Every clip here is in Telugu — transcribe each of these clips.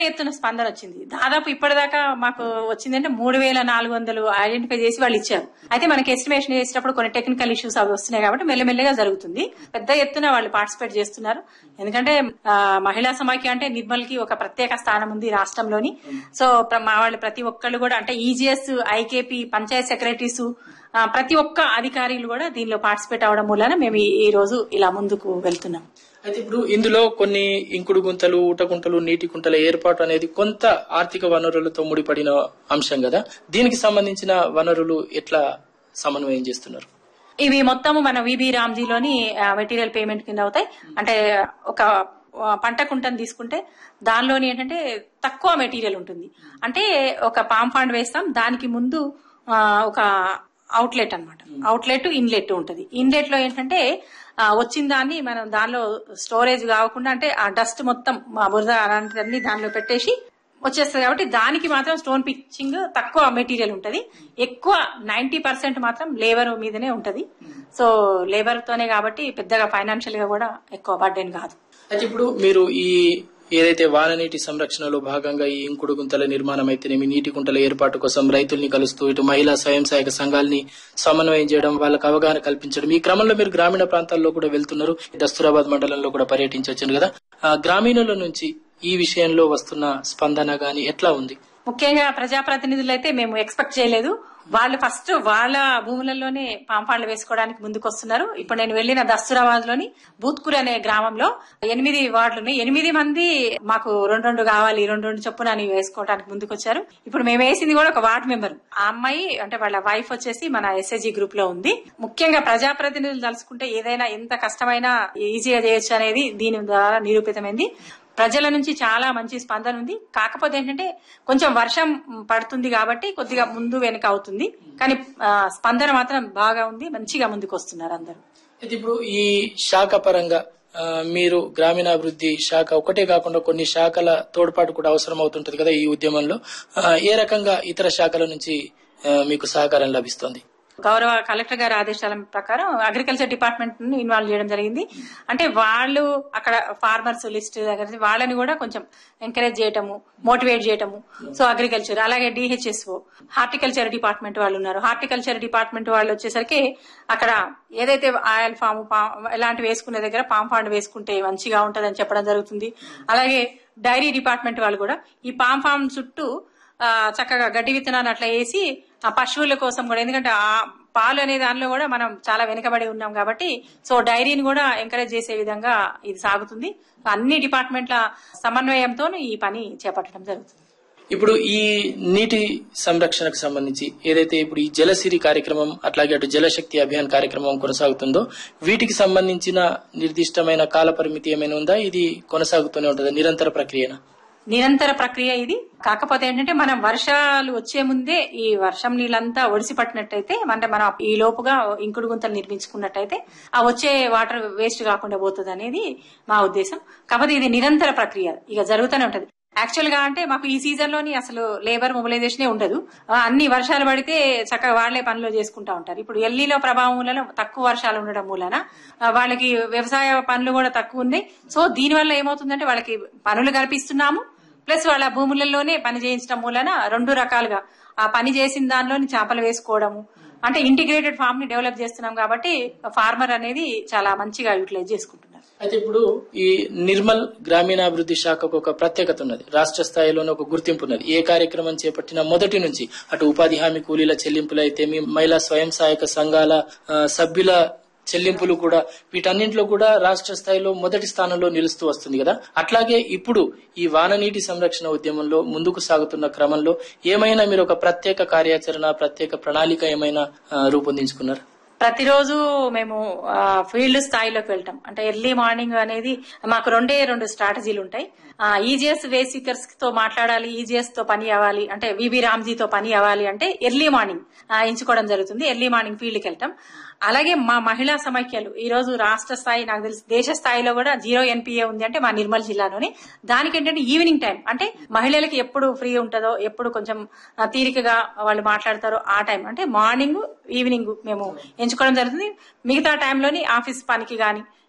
ఎత్తున స్పందన వచ్చింది దాదాపు ఇప్పటిదాకా మాకు వచ్చిందంటే మూడు వేల నాలుగు వందలు ఐడెంటిఫై చేసి వాళ్ళు ఇచ్చారు అయితే మనకి ఎస్టిమేషన్ చేసేటప్పుడు కొన్ని టెక్నికల్ ఇష్యూస్ అవి వస్తున్నాయి కాబట్టి మెల్లమెల్లగా జరుగుతుంది పెద్ద ఎత్తున వాళ్ళు పార్టిసిపేట్ చేస్తున్నారు ఎందుకంటే ఆ, మహిళా సమాఖ్య అంటే నిర్మల్ కి ఒక ప్రత్యేక స్థానం ఉంది రాష్ట్రంలోని సో ప్ర- మా వాళ్ళు ప్రతి ఒక్కళ్ళు కూడా అంటే ఈజీఎస్ ఐకేపీ పంచాయత్ సెక్రటరీస్ ప్రతి ఒక్క అధికారులు కూడా దీనిలో పార్టిసిపేట్ అవడం మూలన మేము ఈ- ఈ రోజు ఇలా ముందుకు వెళ్తున్నాం అయితే ఇప్పుడు ఇందులో కొన్ని ఇంకుడు గుంతలు ఊటగుంటలు నీటి గుంటల ఏర్పాటు అనేది కొంత ఆర్థిక వనరులతో ముడిపడిన అంశం కదా దీనికి సంబంధించిన వనరులు ఎట్లా సమన్వయం చేస్తున్నారు ఇవి మొత్తం మన విబి రామ్జీలోని మెటీరియల్ పేమెంట్ కింద అవుతాయి అంటే ఒక ఆ, పంట కుంటను తీసుకుంటే దానిలోని ఏంటంటే తక్కువ మెటీరియల్ ఉంటుంది అంటే ఒక పామ్ ఫండ్ వేస్తాం దానికి ముందు ఆ, ఒక అవుట్లెట్ అన్నమాట అవుట్లెట్ ఇన్లెట్ ఉంటుంది ఇన్లెట్ లో ఏంటంటే ఆ, వచ్చిన దాన్ని మనం దానిలో స్టోరేజ్ కాకుండా అంటే ఆ డస్ట్ మొత్తం ఆ బురద అలాంటివన్నీ దానిలో పెట్టేసి వచ్చేస్తుంది కాబట్టి దానికి మాత్రం స్టోన్ పిచ్చింగ్ తక్కువ మెటీరియల్ ఉంటది ఎక్కువ నైన్టీ పర్సెంట్ మాత్రం లేబర్ మీదనే ఉంటది సో లేబర్ తోనే కాబట్టి పెద్దగా ఫైనాన్షియల్ గా కూడా ఎక్కువ బర్డెన్ కాదు అయితే ఇప్పుడు మీరు ఈ ఏదైతే వాననీటి సంరక్షణలో భాగంగా ఈ ఇంకుడు గుంతల నిర్మాణం అయితేనేమి నీటి గుంటల ఏర్పాటు కోసం రైతుల్ని కలుస్తూ ఇటు మహిళా స్వయం సహాయక సంఘాలని సమన్వయం చేయడం వాళ్ళకి అవగాహన కల్పించడం ఈ క్రమంలో మీరు గ్రామీణ ప్రాంతాల్లో కూడా వెళ్తున్నారు దస్తూరాబాద్ మండలంలో కూడా పర్యటించొచ్చాను కదా ఆ గ్రామీణుల నుంచి ఈ విషయంలో వస్తున్న స్పందన గాని ఎట్లా ఉంది ముఖ్యంగా ప్రజాప్రతినిధులు అయితే మేము ఎక్స్పెక్ట్ చేయలేదు వాళ్ళు ఫస్ట్ వాళ్ళ భూములలోనే పాంపాళ్ళు వేసుకోవడానికి ముందుకు వస్తున్నారు ఇప్పుడు నేను వెళ్లిన దస్తూరాబాద్ లోని బూత్కూర్ అనే గ్రామంలో ఎనిమిది వార్డులు ఉన్నాయి ఎనిమిది మంది మాకు రెండు రెండు కావాలి రెండు రెండు చొప్పున అని వేసుకోవడానికి ముందుకు వచ్చారు ఇప్పుడు మేము వేసింది కూడా ఒక వార్డు మెంబర్ ఆ అమ్మాయి అంటే వాళ్ళ వైఫ్ వచ్చేసి మన ఎస్ఎస్జి గ్రూప్ లో ఉంది ముఖ్యంగా ప్రజాప్రతినిధులు తలుచుకుంటే ఏదైనా ఎంత కష్టమైనా ఈజీగా చేయొచ్చు అనేది దీని ద్వారా నిరూపితమైంది ప్రజల నుంచి చాలా మంచి స్పందన ఉంది కాకపోతే ఏంటంటే కొంచెం వర్షం పడుతుంది కాబట్టి కొద్దిగా ముందు వెనుక అవుతుంది కానీ ఆ, స్పందన మాత్రం బాగా ఉంది మంచిగా ముందుకు వస్తున్నారు అందరూ అయితే ఇప్పుడు ఈ శాఖ పరంగా ఆ, మీరు గ్రామీణాభివృద్ధి శాఖ ఒకటే కాకుండా కొన్ని శాఖల తోడ్పాటు కూడా అవసరం అవుతుంటది కదా ఈ ఉద్యమంలో ఆ, ఏ రకంగా ఇతర శాఖల నుంచి ఆ, మీకు సహకారం లభిస్తుంది గౌరవ కలెక్టర్ గారి ఆదేశాల ప్రకారం అగ్రికల్చర్ డిపార్ట్మెంట్ ను ఇన్వాల్వ్ చేయడం జరిగింది అంటే వాళ్ళు అక్కడ ఫార్మర్స్ లిస్ట్ దగ్గర నుంచి వాళ్ళని కూడా కొంచెం ఎంకరేజ్ చేయటము మోటివేట్ చేయటము సో అగ్రికల్చర్ అలాగే డిహెచ్ఎస్ఓ హార్టికల్చర్ డిపార్ట్మెంట్ వాళ్ళు ఉన్నారు హార్టికల్చర్ డిపార్ట్మెంట్ వాళ్ళు వచ్చేసరికి అక్కడ ఏదైతే ఆయిల్ ఫామ్ ఇలాంటివి వేసుకునే దగ్గర పామ్ ఫాండ్ వేసుకుంటే మంచిగా ఉంటదని చెప్పడం జరుగుతుంది అలాగే డైరీ డిపార్ట్మెంట్ వాళ్ళు కూడా ఈ పామ్ ఫామ్ చుట్టూ ఆ, చక్కగా గడ్డి విత్తనాలు అట్లా వేసి ఆ పశువుల కోసం కూడా ఎందుకంటే ఆ పాలు అనే దానిలో కూడా మనం చాలా వెనుకబడి ఉన్నాం కాబట్టి సో డైరీని కూడా ఎంకరేజ్ చేసే విధంగా ఇది సాగుతుంది అన్ని డిపార్ట్మెంట్ల సమన్వయంతో ఈ పని చేపట్టడం జరుగుతుంది ఇప్పుడు ఈ నీటి సంరక్షణకు సంబంధించి ఏదైతే ఇప్పుడు ఈ జలసిరి కార్యక్రమం అట్లాగే అటు జలశక్తి అభియాన్ కార్యక్రమం కొనసాగుతుందో వీటికి సంబంధించిన నిర్దిష్టమైన కాల పరిమితి ఏమైనా ఉందా ఇది కొనసాగుతూనే ఉంటుందా నిరంతర ప్రక్రియనా నిరంతర ప్రక్రియ ఇది కాకపోతే ఏంటంటే మనం వర్షాలు వచ్చే ముందే ఈ వర్షం నీళ్ళంతా ఒడిసి పట్టినట్టయితే అంటే మనం ఈ లోపుగా ఇంకుడు గుంతలు నిర్మించుకున్నట్టయితే ఆ వచ్చే వాటర్ వేస్ట్ కాకుండా పోతుంది అనేది మా ఉద్దేశం కాకపోతే ఇది నిరంతర ప్రక్రియ ఇక జరుగుతూనే ఉంటది యాక్చువల్ గా అంటే మాకు ఈ సీజన్ లోని అసలు లేబర్ మొబిలైజేషన్ ఉండదు ఆ, అన్ని వర్షాలు పడితే చక్కగా వాళ్లే పనులు చేసుకుంటా ఉంటారు ఇప్పుడు ఎల్లీలో ప్రభావం మూలన తక్కువ వర్షాలు ఉండడం మూలన ఆ, వాళ్ళకి వ్యవసాయ పనులు కూడా తక్కువ ఉన్నాయి సో దీని వల్ల ఏమవుతుందంటే వాళ్ళకి పనులు కల్పిస్తున్నాము ప్లస్ వాళ్ళ భూములలోనే పని చేయించడం మూలన రెండు రకాలుగా ఆ పని చేసిన దానిలోని చేపలు వేసుకోవడము అంటే ఇంటిగ్రేటెడ్ ఫార్మ్ ని డెవలప్ చేస్తున్నాం కాబట్టి ఫార్మర్ అనేది చాలా మంచిగా యూటిలైజ్ చేసుకుంటున్నారు అయితే ఇప్పుడు ఈ నిర్మల్ గ్రామీణాభివృద్ధి శాఖకు ఒక ప్రత్యేకత ఉన్నది రాష్ట్ర స్థాయిలోనే ఒక గుర్తింపు ఉన్నది ఏ కార్యక్రమం చేపట్టినా మొదటి నుంచి అటు ఉపాధి హామీ కూలీల చెల్లింపులు అయితే మీ మహిళా స్వయం సహాయక సంఘాల ఆ, సభ్యుల చెల్లింపులు కూడా వీటన్నింటిలో కూడా రాష్ట్ర స్థాయిలో మొదటి స్థానంలో నిలుస్తూ వస్తుంది కదా అట్లాగే ఇప్పుడు ఈ వాననీటి సంరక్షణ ఉద్యమంలో ముందుకు సాగుతున్న క్రమంలో ఏమైనా మీరు ఒక ప్రత్యేక కార్యాచరణ ప్రత్యేక ప్రణాళిక ఏమైనా ఆ, రూపొందించుకున్నారు ప్రతిరోజు మేము ఫీల్డ్ స్థాయిలోకి వెళ్తాం అంటే ఎర్లీ మార్నింగ్ అనేది మాకు రెండే రెండు స్ట్రాటజీలు ఉంటాయి ఈజీఎస్ వేసికర్స్ తో మాట్లాడాలి ఈజీఎస్ తో పని అవ్వాలి అంటే విబి రామ్జీతో పని అవ్వాలి అంటే ఎర్లీ మార్నింగ్ ఎంచుకోవడం జరుగుతుంది ఎర్లీ మార్నింగ్ ఫీల్డ్కి వెళ్తాం అలాగే మా మహిళా సమైక్యాలు ఈ రోజు రాష్ట్ర స్థాయి నాకు తెలిసి దేశ స్థాయిలో కూడా జీరో ఎన్పిఏ ఉంది అంటే మా నిర్మల్ జిల్లాలోనే దానికి ఏంటంటే ఈవినింగ్ టైం అంటే మహిళలకి ఎప్పుడు ఫ్రీ ఉంటుందో ఎప్పుడు కొంచెం ఆ, తీరికగా వాళ్ళు మాట్లాడతారో ఆ టైం అంటే మార్నింగ్ ఈవినింగ్ మేము ఎంచుకోవడం జరుగుతుంది మిగతా టైంలోని ఆఫీస్ పనికి గాని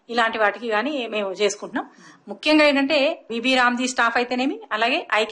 ఇలాంటి వాటికి గాని మేము చేసుకుంటున్నాం ముఖ్యంగా ఏంటంటే విబి రామ్జీ స్టాఫ్ అయితేనేమి అలాగే ఐ